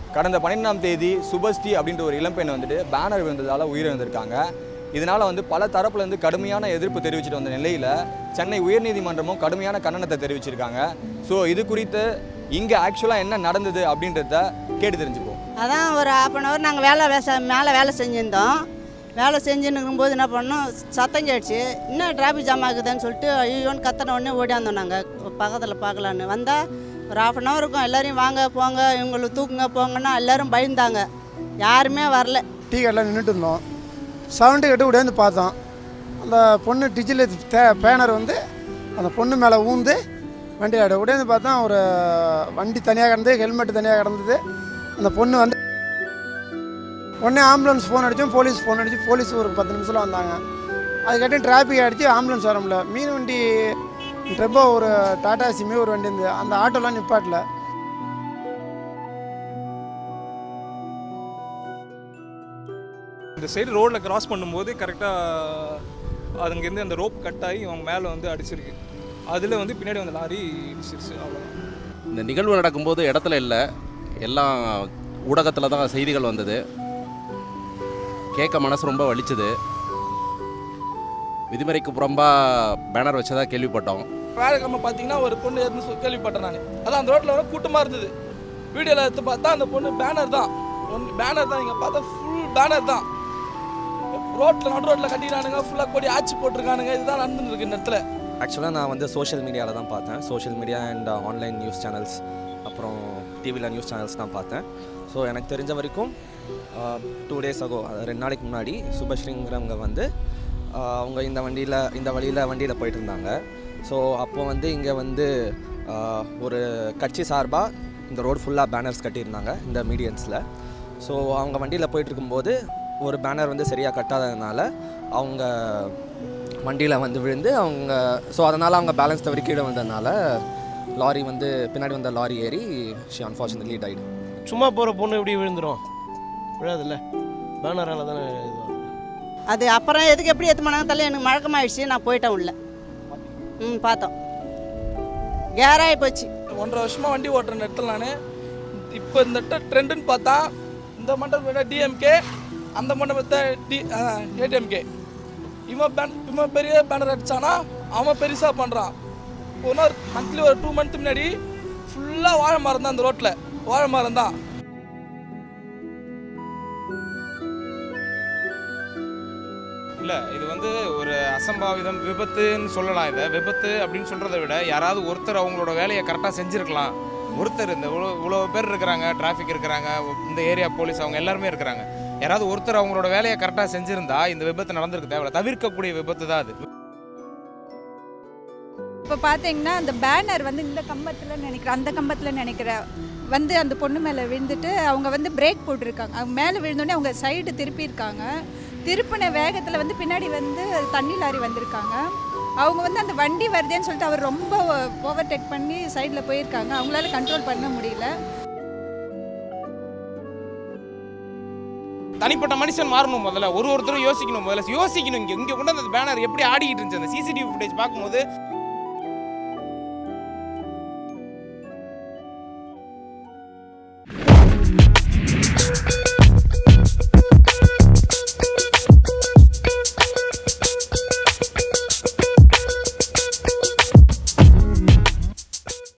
கடந்த பன்னிரெண்டாம் தேதி சுபஸ்ரீ அப்படின்ற ஒரு இளம்பெண் வந்துட்டு பேனர் விழுந்ததால் உயிரிழந்திருக்காங்க இதனால் வந்து பல தரப்புலேருந்து கடுமையான எதிர்ப்பு தெரிவிச்சிட்டு வந்த நிலையில் சென்னை உயர்நீதிமன்றமும் கடுமையான கண்டனத்தை தெரிவிச்சிருக்காங்க ஸோ இது குறித்து இங்கே ஆக்சுவலாக என்ன நடந்தது அப்படின்றத கேட்டு தெரிஞ்சுப்போம் அதான் ஒரு ஹாஃப் அன் ஹவர் நாங்கள் வேலை வேச மேலே வேலை செஞ்சுருந்தோம் வேலை செஞ்சுன்னு இருக்கும்போது என்ன பண்ணோம் சத்தம் கேட்டுச்சு இன்னும் டிராஃபிக் ஜாம் ஆகுதுன்னு சொல்லிட்டு ஐயோன்னு கத்தன உடனே ஓடியாந்தோம் நாங்கள் பக்கத்தில் பார்க்கலான்னு வந்தால் ஒரு ஹாஃப் அன் ஹவர் இருக்கும் எல்லாரையும் வாங்க போங்க இவங்களை தூக்குங்க போங்கன்னா எல்லாரும் பயந்தாங்க யாருமே வரல டீ கடையில் நின்றுட்டு இருந்தோம் சவுண்டு கேட்டு உடையாந்து பார்த்தோம் அந்த பொண்ணு டிஜில் தே பேனர் வந்து அந்த பொண்ணு மேலே ஊந்து வண்டி ஆடு உடையாந்து பார்த்தா ஒரு வண்டி தனியாக கிடந்தது ஹெல்மெட் தனியாக கிடந்தது அந்த பொண்ணு வந்து உடனே ஆம்புலன்ஸ் ஃபோன் அடித்தோம் போலீஸ் ஃபோன் அடிச்சு போலீஸ் ஒரு பத்து நிமிஷத்தில் வந்தாங்க அதுக்கட்டி டிராஃபிக் அடித்து ஆம்புலன்ஸ் வர முடியல மீன் வண்டி ரொம்ப ஒரு டாடா சிமி ஒரு வண்டி இருந்தது அந்த ஆட்டோலாம் நிப்பாட்டல இந்த சைடு ரோட்டில் கிராஸ் பண்ணும்போது கரெக்டாக அதுங்கேருந்து அந்த ரோப் கட் ஆகி அவங்க மேலே வந்து அடிச்சிருக்கு அதில் வந்து பின்னாடி வந்த லாரி இடிச்சிருச்சு அவ்வளோதான் இந்த நிகழ்வு நடக்கும்போது இடத்துல இல்லை எல்லாம் ஊடகத்தில் தான் செய்திகள் வந்தது கேட்க மனசு ரொம்ப வலிச்சுது விதிமுறைக்கு புறம்பாக பேனர் வச்சதா கேள்விப்பட்டோம் வேலைக்கிழமை பார்த்தீங்கன்னா ஒரு பொண்ணு இருந்து சொ- கேள்விப்பட்டேன் நான் அதான் அந்த ரோட்டில் வர கூட்டமாக இருந்தது வீடியோவில் எடுத்து பார்த்தா அந்த பொண்ணு பேனர் தான் ஒன் பேனர் தான் இங்கே பார்த்தா ஃபுல் பேனர் தான் ரோட்டில் நடு ரோட்டில் கட்டிக்கிறானுங்க ஃபுல்லாக கொடி ஆட்சி போட்டிருக்கானுங்க இதுதான் நடந்துட்டு இருக்கு இந்த இடத்துல ஆக்சுவலாக நான் வந்து சோஷியல் மீடியாவில் தான் பார்த்தேன் social media and online news channels அப்புறம் டிவியில் நியூஸ் சேனல்ஸ் தான் பார்த்தேன் ஸோ எனக்கு தெரிஞ்ச வரைக்கும் டூ டேஸ் ஆகோ ரெண்டு நாளைக்கு முன்னாடி சுபஸ்ரீங்கிறவங்க வந்து ஆஹ், அவங்க இந்த வண்டியில் இந்த வழியில் வண்டியில் போயிட்டு இருந்தாங்க ஸோ அப்போ வந்து இங்கே வந்து ஆஹ், ஒரு கட்சி சார்பாக இந்த ரோடு ஃபுல்லாக பேனர்ஸ் கட்டியிருந்தாங்க இந்த மீடியன்ஸில் ஸோ அவங்க வண்டியில் போயிட்டு இருக்கும்போது ஒரு பேனர் வந்து சரியாக கட்டாததுனால அவங்க வண்டியில் வந்து விழுந்து அவங்க ஸோ அதனால் அவங்க பேலன்ஸ் தவறி கீழே வந்ததுனால லாரி வந்து பின்னாடி வந்த லாரி ஏறி ஷி அன்ஃபார்ச்சுனேட்லி டைட் சும்மா போகிற பொண்ணு எப்படி விழுந்துரும் விழாதுல்ல பேனரால் தானே இதுவாகும் அது அப்புறம் எதுக்கு எப்படி எடுத்து போனாங்க தள்ள எனக்கு மழக்கமாயிடுச்சு நான் போயிட்டேன் உள்ள ம் பார்த்தோம் கேராகி போச்சு ஒன்றரை வருஷமாக வண்டி ஓட்டுற இந்த இடத்துல நான் இப்போ இந்த இடத்துல ட்ரெண்டுன்னு பார்த்தா இந்த மண்டபம் டிஎம்கே அந்த மண்டபத்தை டி ஏடிஎம்கே இவன் பேன் இவன் பெரிய பேனர் அடிச்சானா அவன் பெருசாக பண்ணுறான் ஒரு மந்த்லி ஒரு டூ மந்த் முன்னாடி ஃபுல்லாக வாழை மரம் தான் அந்த ரோட்டில் வாழை மரம் தான் இல்லை இது வந்து ஒரு அசம்பாவிதம் விபத்துன்னு சொல்லலாம் இதை விபத்து அப்படின்னு சொல்கிறத விட யாராவது ஒருத்தர் அவங்களோட வேலையை கரெக்டாக செஞ்சுருக்கலாம் ஒருத்தர் இந்த இவ்வளோ இவ்வளோ பேர் இருக்கிறாங்க டிராஃபிக் இருக்கிறாங்க இந்த ஏரியா போலீஸ் அவங்க எல்லாருமே இருக்கிறாங்க யாராவது ஒருத்தர் அவங்களோட வேலையை கரெக்டாக செஞ்சுருந்தா இந்த விபத்து நடந்திருக்கு தேவையில்ல தவிர்க்கக்கூடிய விபத்து தான் அது இப்போ பார்த்தீங்கன்னா அந்த பேனர் வந்து இந்த கம்பத்தில் நினைக்கிறேன் அந்த கம்பத்தில் நினைக்கிறேன் வந்து அந்த பொண்ணு மேலே விழுந்துட்டு அவங்க வந்து பிரேக் போட்டிருக்காங்க அவங்க மேலே விழுந்தோடனே அவங்க சைடு திருப்பியிருக்காங்க திருப்பின வேகத்தில் வந்து பின்னாடி வந்து தண்ணி லாரி வந்திருக்காங்க அவங்க வந்து அந்த வண்டி வருதேன்னு சொல்லிட்டு அவர் ரொம்ப ஓவர்டேக் பண்ணி சைடில் போயிருக்காங்க அவங்களால கண்ட்ரோல் பண்ண முடியல தனிப்பட்ட மனுஷன் மாறணும் முதல்ல ஒரு ஒருத்தரும் யோசிக்கணும் முதல்ல யோசிக்கணும் இங்கே இங்கே கொண்டு அந்த பேனர் எப்படி ஆடிக்கிட்டு இருந்துச்சு அந்த சிசிடிவி ஃபுட்டேஜ் பார்க்கும்போது